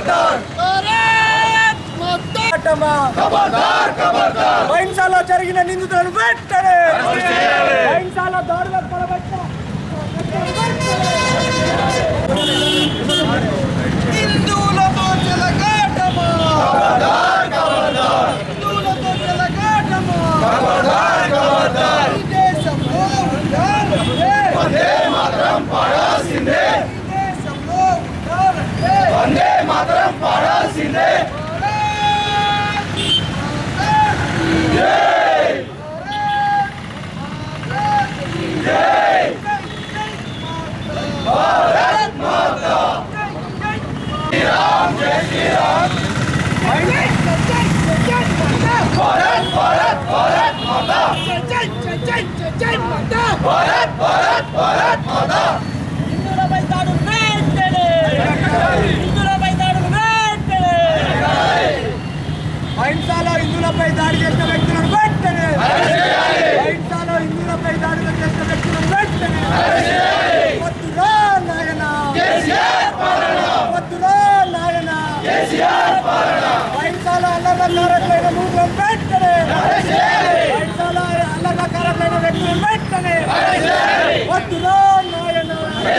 అహింసలో జరిగిన నిందితులను వెంటనే అహింసలో దాడులకు తలపెట్టిన హిందువులతో చెలగాటమా హిందువులతో చెలగాటమా ఈ దేశంలో ఉండాలంటే వందే మాత్రం పాడాల్సిందే దేశంలో ఉండాలంటే వందే మాత్రం పాడాల్సిందే హిందువులపై దాడులు వెంటనే హిందువులపై దాడులు వెంటనే అహింసలో హిందువులపై దాడి చేసిన వ్యక్తులను వెంటనే అహింసలో హిందువులపై దాడి చేసిన వ్యక్తులను వెంటనే వద్దురా నాయన వద్దురా నాయన అహింసలో అల్లకారకులైన మూలను వెంటనే అహింసలో అల్లకారకులైన వ్యక్తులను వెంటనే వద్దురా నాయన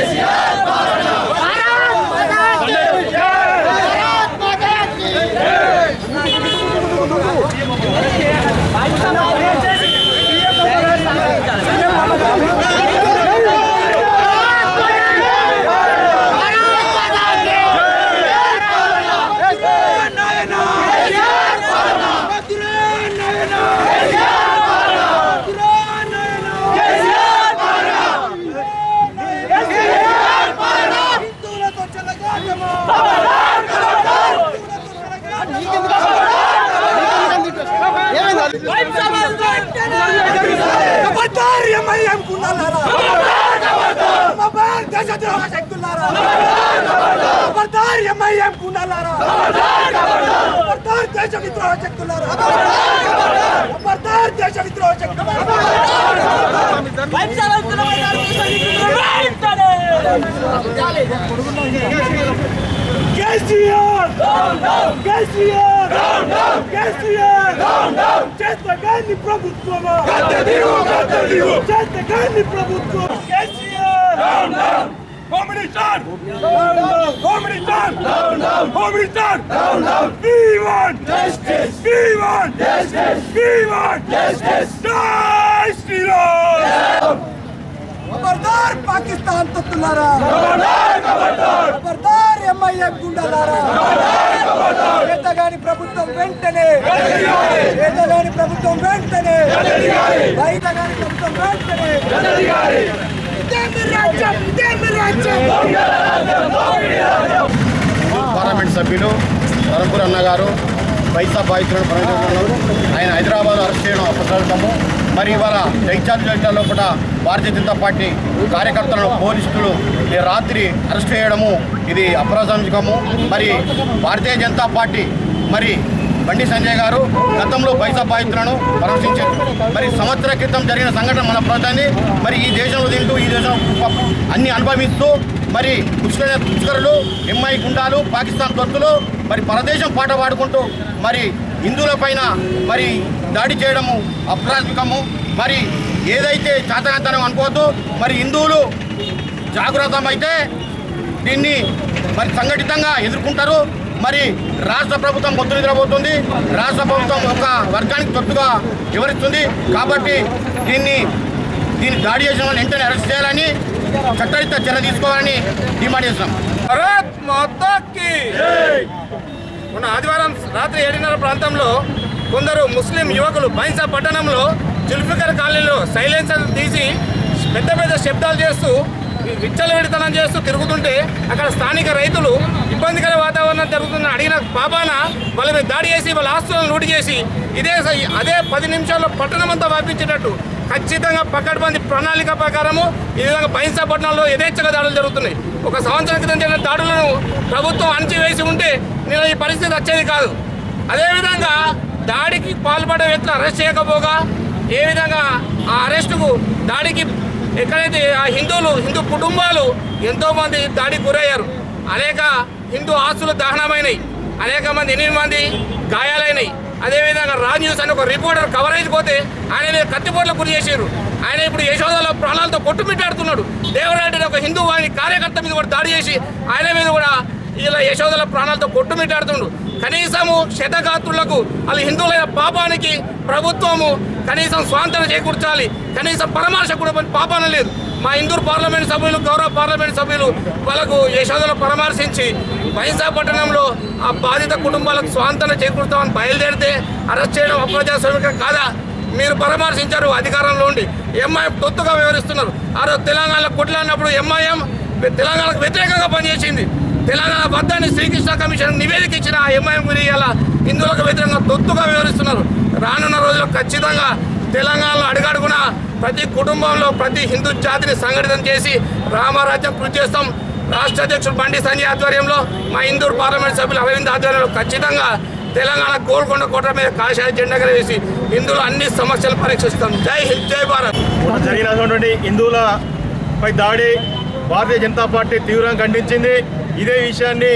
హిందువులతో చెలగాటమా ఖబర్దార్ ఎంఐఎం కులాలారా ఖబర్దార్ దేశద్రోహ శక్తులారా ఖబర్దార్ ఎంఐఎం కులాలారా ఖబర్దార్ దేశ విద్రోహ శక్తులారా ఖబర్దార్ దేశ విద్రోహ శక్తులారా అహింసలో హిందువులపై దాడులు చేసిన హిందువులను వెంటనే కేసీఆర్ కేసీఆర్ కేసీఆర్ చేతగాని ప్రభుత్వమా చేతగాని ప్రభుత్వం KCR Home Minister! Home Minister! Home Minister! We want justice! We want justice! We want justice! Jai Shri Ram! ఖబర్దార్ పాకిస్తాన్ తొత్తులారా ఖబర్దార్ ఎంఐఏ గుండాలారా చేతగాని ప్రభుత్వం వెంటనే చేతగాని ప్రభుత్వం వెంటనే రైతగాని ప్రభుత్వం వెంటనే ఇదేమి రాజ్యం ఇదేమి రాజ్యం పార్లమెంట్ సభ్యులు వరంపూర్ అన్న గారు పైసా బాధితులను పర్యటించడం ఆయన హైదరాబాద్ అరెస్ట్ చేయడం అప్రసాదము మరి ఇవాళ జైచార్జ్ జిల్లాలో కూడా భారతీయ జనతా పార్టీ కార్యకర్తలను పోలీసులు ఈ రాత్రి అరెస్ట్ చేయడము ఇది అప్రాసంగికము మరి భారతీయ జనతా పార్టీ మరి బండి సంజయ్ గారు గతంలో పైసా బాధితులను పరామర్శించారు మరి సంవత్సర క్రితం జరిగిన సంఘటన మన ప్రభుత్వాన్ని మరి ఈ దేశంలో తింటూ ఈ దేశం అన్ని అనుభవిస్తూ మరి పుష్కర పుష్కరులు ఎంఐ గుండాలు పాకిస్తాన్ తొత్తులు మరి పరదేశం పాట పాడుకుంటూ మరి హిందువుల పైన మరి దాడి చేయడము అప్రాథమికము మరి ఏదైతే చాతకంతనం అనుకోవద్దు మరి హిందువులు జాగ్రత్తం అయితే దీన్ని మరి సంఘటితంగా ఎదుర్కొంటారు మరి రాష్ట్ర ప్రభుత్వం పొత్తు నిద్రపోతుంది రాష్ట్ర ప్రభుత్వం ఒక వర్గానికి తొత్తుగా వివరిస్తుంది కాబట్టి దీన్ని దీన్ని దాడి చేసిన వాళ్ళని వెంటనే అరెస్ట్ చేయాలని చట్టరీత్యా చర్య తీసుకోవాలని డిమాండ్ చేస్తున్నాం భారత్ మాతాకి మొన్న ఆదివారం రాత్రి ఏడున్నర ప్రాంతంలో కొందరు ముస్లిం యువకులు బైన్సా పట్టణంలో జుల్ఫికర్ కాలనీలో సైలెన్సర్ తీసి పెద్ద పెద్ద శబ్దాలు చేస్తూ విచ్చలవిడితనం చేస్తూ తిరుగుతుంటే అక్కడ స్థానిక రైతులు ఇబ్బందికర వాతావరణం జరుగుతున్న అడిగిన పాపాన వాళ్ళ మీద దాడి చేసి వాళ్ళ ఆస్తులను లూటి చేసి ఇదే స- అదే పది నిమిషాల్లో పట్టణం అంతా వ్యాపించేటట్టు ఖచ్చితంగా పకడ్బందీ ప్రణాళిక ప్రకారము ఈ విధంగా బైన్సా పట్టణంలో యథేచ్ఛగా దాడులు జరుగుతున్నాయి ఒక సంవత్సరం క్రితం జరిగిన దాడులను ప్రభుత్వం అణచివేసి ఉంటే నేను ఈ పరిస్థితి వచ్చేది కాదు అదేవిధంగా దాడికి పాల్పడే వ్యక్తులు అరెస్ట్ చేయకపోగా ఏ విధంగా ఆ అరెస్టుకు దాడికి ఎక్కడైతే ఆ హిందువులు హిందూ కుటుంబాలు ఎంతో మంది దాడికి గురయ్యారు అనేక హిందూ ఆస్తులు దహనమైనవి అనేక మంది ఎనిమిది మంది గాయాలైనవి అదేవిధంగా రా న్యూస్ అని ఒక రిపోర్టర్ కవరేజ్ పోతే ఆయన మీద కత్తిపోట్ల గురి చేశారు ఆయన ఇప్పుడు యశోదలో ప్రాణాలతో కొట్టుమిట్టాడుతున్నాడు దేవరాయుడు ఒక హిందూ వారి కార్యకర్త మీద కూడా దాడి చేసి ఆయన మీద కూడా ఇలా యశోదల ప్రాణాలతో కొట్టుమిట్టాడుతుండు కనీసము శతగాత్రులకు వాళ్ళు హిందువులైన పాపానికి ప్రభుత్వము కనీసం స్వాతంత్రం చేకూర్చాలి కనీసం పరామర్శ కూడా పాపాన లేదు మా ఇందూరు పార్లమెంట్ సభ్యులు గౌరవ పార్లమెంట్ సభ్యులు వాళ్ళకు యశోదలు పరామర్శించి పట్టణంలో ఆ బాధిత కుటుంబాలకు స్వాతంత్రం చేకూరుతామని బయలుదేరితే అరెస్ట్ చేయడం అప్రజాస్వామికం కాదా మీరు పరామర్శించారు అధికారంలో ఉండి ఎంఐఎం తొత్తుగా వ్యవహరిస్తున్నారు ఆ రోజు తెలంగాణలో కొట్లాడినప్పుడు ఎంఐఎం తెలంగాణకు వ్యతిరేకంగా పనిచేసింది తెలంగాణ వద్దని శ్రీకృష్ణ కమిషన్ నివేదిక ఇచ్చిన ఆ ఎంఐఎం గురి ఇలా హిందువులకు వ్యతిరేకంగా తొత్తుగా వ్యవహరిస్తున్నారు రానున్న రోజుల్లో ఖచ్చితంగా తెలంగాణలో అడుగడుగున ప్రతి కుటుంబంలో ప్రతి హిందూ జాతిని సంఘటితం చేసి రామరాజ్యం కృషి చేస్తాం రాష్ట్ర అధ్యక్షుడు బండి సంజయ్ ఆధ్వర్యంలో మా ఇందూరు పార్లమెంట్ సభ్యులు అరవింద్ ఆధ్వర్యంలో ఖచ్చితంగా తెలంగాణ గోల్కొండ కోట మీద కాషాయ జెండా వేసి హిందువులు అన్ని సమస్యలు పరీక్షిస్తాం జై హింద్ జై భారత్ మొన్న జరిగినటువంటి హిందువులపై దాడి భారతీయ జనతా పార్టీ తీవ్రంగా ఖండించింది ఇదే విషయాన్ని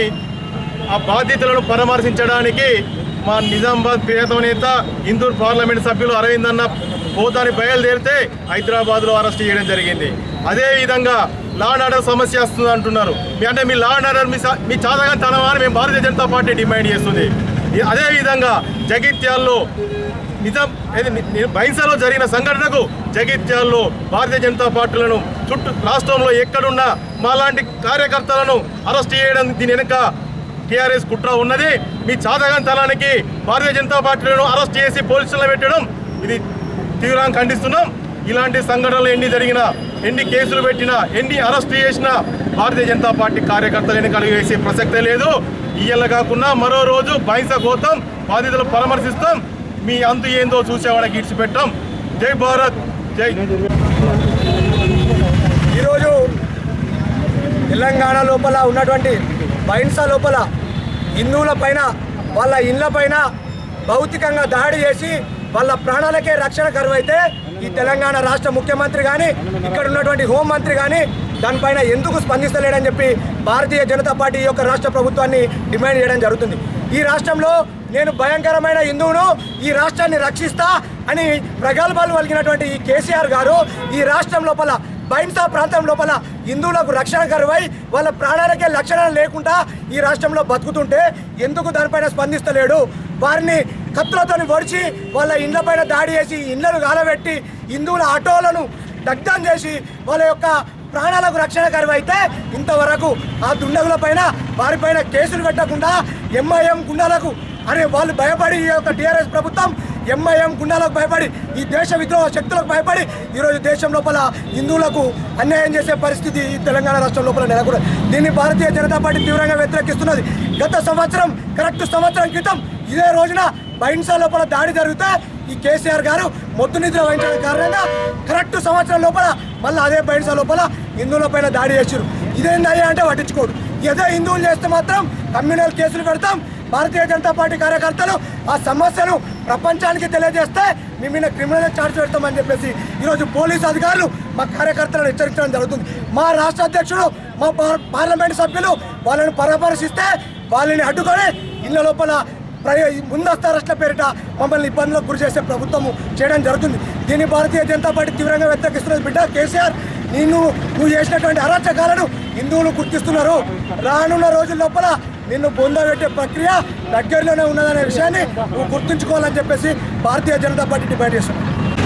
ఆ బాధితులను పరామర్శించడానికి మా నిజామాబాద్ ప్రియతమ నేత ఇందూర్ పార్లమెంట్ సభ్యులు అరవింద్ అన్న పోతాని బయలుదేరితే హైదరాబాద్లో అరెస్ట్ చేయడం జరిగింది అదే విధంగా లా అండ్ ఆర్డర్ సమస్య వస్తుంది అంటున్నారు మీ- అంటే మీ లా అండ్ ఆర్డర్ మీ సా- మీ చాదగా తనమా అని మేము భారతీయ జనతా పార్టీ డిమాండ్ చేస్తుంది ఈ- అదే విధంగా జగిత్యాల్లో నిజాం ఏది ని- ని- బైన్సాలో జరిగిన సంఘటనకు జగిత్యాల్లో భారతీయ జనతా పార్టీలను చుట్టూ రాష్ట్రంలో ఎక్కడున్నా మాలాంటి కార్యకర్తలను అరెస్ట్ చేయడం దీని వెనుక టీఆర్ఎస్ కుట్ర ఉన్నది మీ చాదగంతనానికి భారతీయ జనతా పార్టీలను అరెస్ట్ చేసి పోలీసులను పెట్టడం ఇది తీవ్రంగా ఖండిస్తున్నాం ఇలాంటి సంఘటనలు ఎన్ని జరిగినా ఎన్ని కేసులు పెట్టినా ఎన్ని అరెస్ట్ చేసినా భారతీయ జనతా పార్టీ కార్యకర్తలు ఎన్నికలు వేసే ప్రసక్తే లేదు ఇయ్యల కాకుండా మరో రోజు బైంస గోతాం బాధితులు పరామర్శిస్తాం మీ అంతు ఏందో చూసేవాళ్ళకి ఇడిచిపెట్టాం జై భారత్ జై ఈరోజు తెలంగాణ లోపల ఉన్నటువంటి బైన్సా లోపల హిందువుల పైన వాళ్ళ ఇళ్ళ పైన భౌతికంగా దాడి చేసి వాళ్ళ ప్రాణాలకే రక్షణ కరువైతే ఈ తెలంగాణ రాష్ట్ర ముఖ్యమంత్రి కానీ ఇక్కడ ఉన్నటువంటి హోంమంత్రి కానీ దానిపైన ఎందుకు స్పందిస్తలేడని చెప్పి భారతీయ జనతా పార్టీ యొక్క రాష్ట్ర ప్రభుత్వాన్ని డిమాండ్ చేయడం జరుగుతుంది ఈ రాష్ట్రంలో నేను భయంకరమైన హిందువును ఈ రాష్ట్రాన్ని రక్షిస్తా అని ప్రగల్భాలు పలికినటువంటి ఈ కేసీఆర్ గారు ఈ రాష్ట్రం లోపల బైన్సా ప్రాంతం లోపల హిందువులకు రక్షణ కరువై వాళ్ళ ప్రాణాలకే లక్షణ లేకుండా ఈ రాష్ట్రంలో బతుకుతుంటే ఎందుకు దానిపైన స్పందిస్తలేడు వారిని కత్తులతో పొడిచి వాళ్ళ ఇండ్లపైన దాడి చేసి ఇండ్లను గాలబెట్టి హిందువుల ఆటోలను దగ్ధం చేసి వాళ్ళ యొక్క ప్రాణాలకు రక్షణ కరువైతే ఇంతవరకు ఆ దుండగుల పైన వారిపైన కేసులు పెట్టకుండా ఎంఐఎం గుండాలకు అరే వాళ్ళు భయపడి ఈ యొక్క టీఆర్ఎస్ ప్రభుత్వం ఎంఐఎం గుండాలకు భయపడి ఈ దేశ విద్రోహ శక్తులకు భయపడి ఈరోజు దేశం లోపల హిందువులకు అన్యాయం చేసే పరిస్థితి ఈ తెలంగాణ రాష్ట్రం లోపల నెలకొంది దీన్ని భారతీయ జనతా పార్టీ తీవ్రంగా వ్యతిరేకిస్తున్నది గత సంవత్సరం కరెక్ట్ సంవత్సరం క్రితం ఇదే రోజున బైన్సా లోపల దాడి జరిగితే ఈ కేసీఆర్ గారు మొద్దు నిద్ర వహించడం కారణంగా కరెక్ట్ సంవత్సరం లోపల మళ్ళీ అదే బైన్సా లోపల హిందువుల పైన దాడి చేశారు ఇదేందయ్యా అంటే పట్టించుకోడు ఏదో హిందువులు చేస్తే మాత్రం కమ్యూనల్ కేసులు పెడతాం భారతీయ జనతా పార్టీ కార్యకర్తలు ఆ సమస్యను ప్రపంచానికి తెలియజేస్తే మీ మీద క్రిమినల్ ఛార్జ్ పెడతామని చెప్పేసి ఈరోజు పోలీసు అధికారులు మా కార్యకర్తలను హెచ్చరించడం జరుగుతుంది మా రాష్ట్ర అధ్యక్షుడు మా పార్- పార్లమెంట్ సభ్యులు వాళ్ళని పరామర్శిస్తే వాళ్ళని అడ్డుకొని ఇళ్ళ లోపల ప్రయ- ముందస్తు అరెస్ట్ల పేరిట మమ్మల్ని ఇబ్బందులకు గురి చేసే ప్రభుత్వము చేయడం జరుగుతుంది దీన్ని భారతీయ జనతా పార్టీ తీవ్రంగా వ్యతిరేకిస్తున్నది బిడ్డ కేసీఆర్ నిన్ను నువ్వు చేసినటువంటి అరాచకాలను హిందువులు గుర్తిస్తున్నారు రానున్న రోజుల లోపల నిన్ను పొందబెట్టే ప్రక్రియ దగ్గరలోనే ఉన్నదనే విషయాన్ని నువ్వు గుర్తుంచుకోవాలని చెప్పేసి భారతీయ జనతా పార్టీ డిమాండ్ చేస్తున్నాం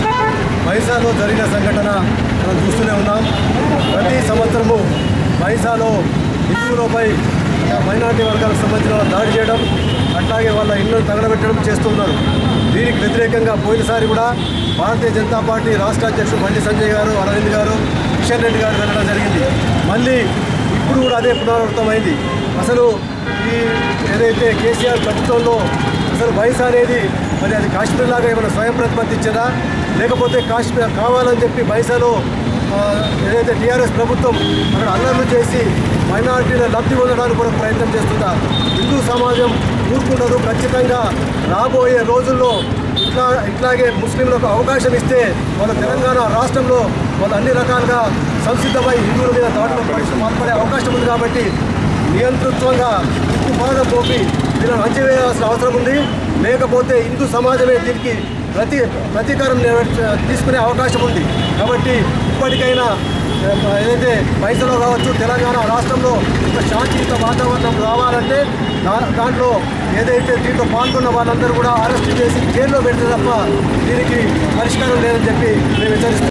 వైజాగ్లో జరిగిన సంఘటన మనం చూస్తూనే ఉన్నాం ప్రతి సంవత్సరము వైజాగ్లో హిందువులపై మైనార్టీ వర్గాలకు సంబంధించిన వాళ్ళు దాడి చేయడం అట్లాగే వాళ్ళ ఇళ్ళను తగలబెట్టడం చేస్తున్నారు దీనికి వ్యతిరేకంగా పోయినసారి కూడా భారతీయ జనతా పార్టీ రాష్ట్ర అధ్యక్షుడు బండి సంజయ్ గారు అరవింద్ గారు కిషన్ రెడ్డి గారు వెళ్ళడం జరిగింది మళ్ళీ ఇప్పుడు కూడా అదే పునరావృతమైంది అసలు ఈ ఏదైతే కేసీఆర్ ప్రభుత్వంలో అసలు వయసు అనేది మరి అది కాశ్మీర్ లాగా ఏమైనా స్వయం ప్రతిపత్తించదా లేకపోతే కాశ్మీర్ కావాలని చెప్పి బైసాలో ఆ, ఏదైతే టీఆర్ఎస్ ప్రభుత్వం అక్కడ అల్లర్లు చేసి మైనారిటీల లబ్ధి పొందడానికి కూడా ప్రయత్నం చేస్తుందా హిందూ సమాజం ఊరుకుండదు ఖచ్చితంగా రాబోయే రోజుల్లో ఇట్లా ఇట్లాగే ముస్లింలకు అవకాశం ఇస్తే వాళ్ళ తెలంగాణ రాష్ట్రంలో వాళ్ళు అన్ని రకాలుగా సంసిద్ధమై హిందువుల మీద దాడులకు పాల్పడే అవకాశం ఉంది కాబట్టి నియంతృత్వంగా ఉక్కుపాదం పోపి వీళ్ళని అంచివేయాల్సిన అవసరం ఉంది లేకపోతే హిందూ సమాజమే దీనికి ప్రతి ప్రతీకారం నెరవేర్చ- తీసుకునే అవకాశం ఉంది కాబట్టి ఇప్పటికైనా ఆ, ఏదైతే పైసలో కావచ్చు తెలంగాణ రాష్ట్రంలో ఒక శాంతియుత వాతావరణం రావాలంటే దా- దాంట్లో ఏదైతే దీంట్లో పాల్గొన్న వాళ్ళందరూ కూడా అరెస్ట్ చేసి జైల్లో పెడితే తప్ప దీనికి పరిష్కారం లేదని చెప్పి మేము హెచ్చరిస్తున్నాం